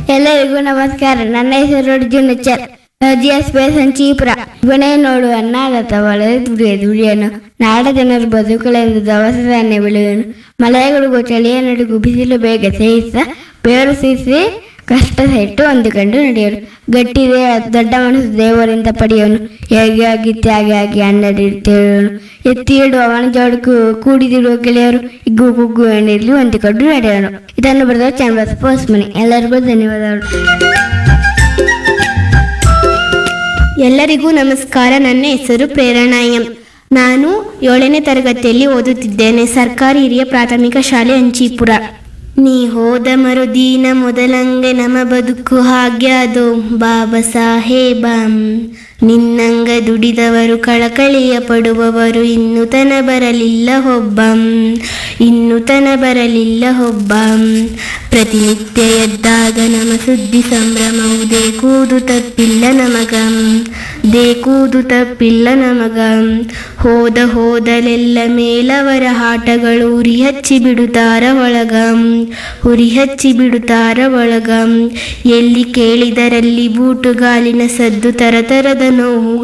ಎಲ್ಲರಿಗೂ ನಮಸ್ಕಾರ ನನ್ನ ಹೆಸರು ಅರ್ಜುನ್ ಎಚ್ಚರ್ ಜಿ ಎಸ್ ಪಿ ಸಂಚೀಪುರ ಇವನೇ ನೋಡು ಅನ್ನಾಗತ ಒಳಗೆ ದುಡಿಯ ದುಡಿಯನು ನಾಡ ಜನರು ಬದುಕಲೆಂದು ದವಸ ಧಾನ್ಯ ಬೆಳೆಯುವನು ಮಳೆಗಳಿಗೂ ಚಳಿಯ ನಡುಗು ಬಿಸಿಲು ಬೇಗ ಸೇರಿಸ ಬೇರು ಸೀಸಿ ಕಷ್ಟ ಸಹಿಟ್ಟು ಹೊಂದಿಕೊಂಡು ನಡೆಯೋನು ಗಟ್ಟಿದೆ ದೊಡ್ಡ ಮನಸ್ಸು ದೇವರಿಂದ ಪಡೆಯೋನು ಹೇಗೆ ಆಗಿತ್ತೆ ಹಾಗೆ ಆಗಿ ಹನ್ನೆರಡು ಎತ್ತಿ ಇಡುವ ಅವನ ಜೋಡಕ್ಕೂ ಕೂಡಿದಿಡುವ ಗೆಳೆಯರು ಇಗ್ಗು ಕುಗ್ಗು ಎಣ್ಣೆಯಲ್ಲಿ ಹೊಂದಿಕೊಂಡು ನಡೆಯೋನು ಇದನ್ನು ಬರೆದ ಚಂದ್ರಬಾಸ್ ಪೋಸ್ಟ್ ಮನಿ ಎಲ್ಲರಿಗೂ ಧನ್ಯವಾದಗಳು ಎಲ್ಲರಿಗೂ ನಮಸ್ಕಾರ ನನ್ನ ಹೆಸರು ಪ್ರೇರಣಾ ಎಂ ನಾನು ಏಳನೇ ತರಗತಿಯಲ್ಲಿ ಓದುತ್ತಿದ್ದೇನೆ ಸರ್ಕಾರಿ ಹಿರಿಯ ಪ್ರಾಥಮಿಕ ಶಾಲೆ ಅಂಚೀಪುರ ನೀ ಹೋದ ಮರುದಿನ ಮೊದಲಂಗೆ ನಮ ಬದುಕು ಹಾಗೆ ಅದು ಬಾಬಾ ಸಾಹೇಬಂ ನಿನ್ನಂಗ ದುಡಿದವರು ಕಳಕಳಿಯ ಪಡುವವರು ಇನ್ನು ತನ ಬರಲಿಲ್ಲ ಹೊಬ್ಬಂ ಇನ್ನು ತನ ಬರಲಿಲ್ಲ ಹೊಬ್ಬಂ ಪ್ರತಿನಿತ್ಯ ಎದ್ದಾಗ ನಮ ಸುದ್ದಿ ಸಂಭ್ರಮವು ದೇಕೂದು ತಪ್ಪಿಲ್ಲ ನಮಗಂ ದೇಕೂದು ತಪ್ಪಿಲ್ಲ ನಮಗಂ ಹೋದ ಹೋದಲೆಲ್ಲ ಮೇಲವರ ಆಟಗಳು ಉರಿ ಹಚ್ಚಿ ಬಿಡುತ್ತಾರ ಒಳಗಂ ಉರಿ ಹಚ್ಚಿ ಬಿಡುತ್ತಾರ ಒಳಗಂ ಎಲ್ಲಿ ಕೇಳಿದರಲ್ಲಿ ಬೂಟುಗಾಲಿನ ಸದ್ದು ತರತರದ ನೋವು